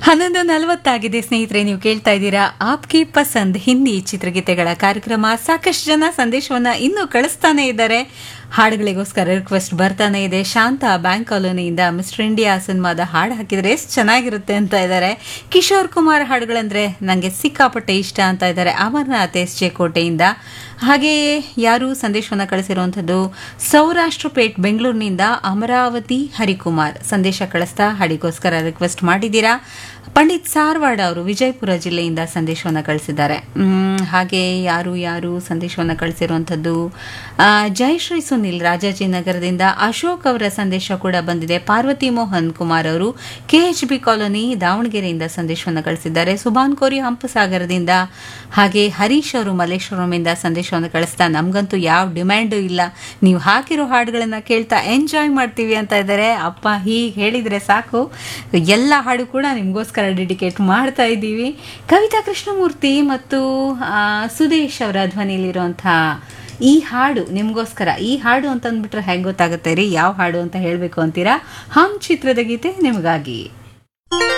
ಹನ್ನೊಂದು ನಲವತ್ತಾಗಿದೆ ಸ್ನೇಹಿತರೆ ನೀವು ಕೇಳ್ತಾ ಇದ್ದೀರಾ ಆಪ್ಗೆ ಪಸಂದ್ ಹಿಂದಿ ಚಿತ್ರಗೀತೆಗಳ ಕಾರ್ಯಕ್ರಮ ಸಾಕಷ್ಟು ಜನ ಸಂದೇಶವನ್ನ ಇನ್ನೂ ಕಳಿಸ್ತಾನೆ ಇದ್ದಾರೆ ಹಾಡುಗಳಿಗೋಸ್ಕರ ರಿಕ್ವೆಸ್ಟ್ ಬರ್ತಾನೆ ಇದೆ ಶಾಂತ ಬ್ಯಾಂಕ್ ಕಾಲೋನಿಯಿಂದ ಮಿಸ್ಟರ್ ಇಂಡಿಯಾ ಸಿನಿಮಾದ ಹಾಡು ಹಾಕಿದ್ರೆ ಎಷ್ಟು ಚೆನ್ನಾಗಿರುತ್ತೆ ಅಂತ ಇದ್ದಾರೆ ಕಿಶೋರ್ ಕುಮಾರ್ ಹಾಡುಗಳಂದ್ರೆ ನನಗೆ ಸಿಕ್ಕಾಪಟ್ಟೆ ಇಷ್ಟ ಅಂತ ಇದ್ದಾರೆ ಅಮರನಾಥ್ ಎಸ್ ಜೆ ಕೋಟೆಯಿಂದ ಹಾಗೆಯೇ ಯಾರು ಸಂದೇಶವನ್ನು ಕಳಿಸಿರುವಂಥದ್ದು ಸೌರಾಷ್ಟ್ರಪೇಟ್ ಬೆಂಗಳೂರಿನಿಂದ ಅಮರಾವತಿ ಹರಿಕುಮಾರ್ ಸಂದೇಶ ಕಳಿಸ್ತಾ ಹಾಡಿಗೋಸ್ಕರ ರಿಕ್ವೆಸ್ಟ್ ಮಾಡಿದ್ದೀರಾ ಪಂಡಿತ್ ಸಾರ್ವಾಡ್ ಅವರು ವಿಜಯಪುರ ಜಿಲ್ಲೆಯಿಂದ ಸಂದೇಶವನ್ನು ಕಳಿಸಿದ್ದಾರೆ ಮ್, ಹಾಗೆ ಯಾರು ಯಾರು ಸಂದೇಶವನ್ನು ಕಳಿಸಿರುವಂಥದ್ದು ಆ, ಜಯಶ್ರೀ ಸುನಿಲ್ ರಾಜಾಜಿನಗರದಿಂದ ಅಶೋಕ್ ಅವರ ಸಂದೇಶ ಕೂಡ ಬಂದಿದೆ ಪಾರ್ವತಿ ಮೋಹನ್ ಕುಮಾರ್ ಅವರು ಕೆಎಚ್ ಬಿ ಕಾಲೋನಿ ದಾವಣಗೆರೆಯಿಂದ ಸಂದೇಶವನ್ನು ಕಳಿಸಿದ್ದಾರೆ ಸುಭಾನ್ ಕೋರಿ ಹಂಪಸಾಗರದಿಂದ ಹಾಗೆ ಹರೀಶ್ ಅವರು ಮಲ್ಲೇಶ್ವರಮಿಂದ ಸಂದೇಶವನ್ನು ಕಳಿಸ್ತಾ ನಮಗಂತೂ ಯಾವ ಡಿಮ್ಯಾಂಡು ಇಲ್ಲ ನೀವು ಹಾಕಿರೋ ಹಾಡುಗಳನ್ನ ಕೇಳ್ತಾ ಎಂಜಾಯ್ ಮಾಡ್ತೀವಿ ಅಂತ ಇದ್ದಾರೆ ಅಪ್ಪ ಹೀಗೆ ಹೇಳಿದ್ರೆ ಸಾಕು ಎಲ್ಲ ಹಾಡು ಕೂಡ ನಿಮಗೋಸ್ಕರ ಡೆಡಿಕೇಟ್ ಮಾಡ್ತಾ ಇದ್ದೀವಿ ಕವಿತಾ ಕೃಷ್ಣಮೂರ್ತಿ ಮತ್ತು ಆ, ಸುದೇಶ್ ಅವರ ಧ್ವನಿಯಲ್ಲಿರುವಂಥ ಈ ಹಾಡು ನಿಮಗೋಸ್ಕರ ಈ ಹಾಡು ಅಂತ ಅಂದ್ಬಿಟ್ರೆ ಹೆಂಗೆ ಗೊತ್ತಾಗುತ್ತೆ ರೀ ಯಾವ ಹಾಡು ಅಂತ ಹೇಳಬೇಕು ಅಂತೀರಾ ಹಮ್ ಚಿತ್ರದ ಗೀತೆ ನಿಮಗಾಗಿ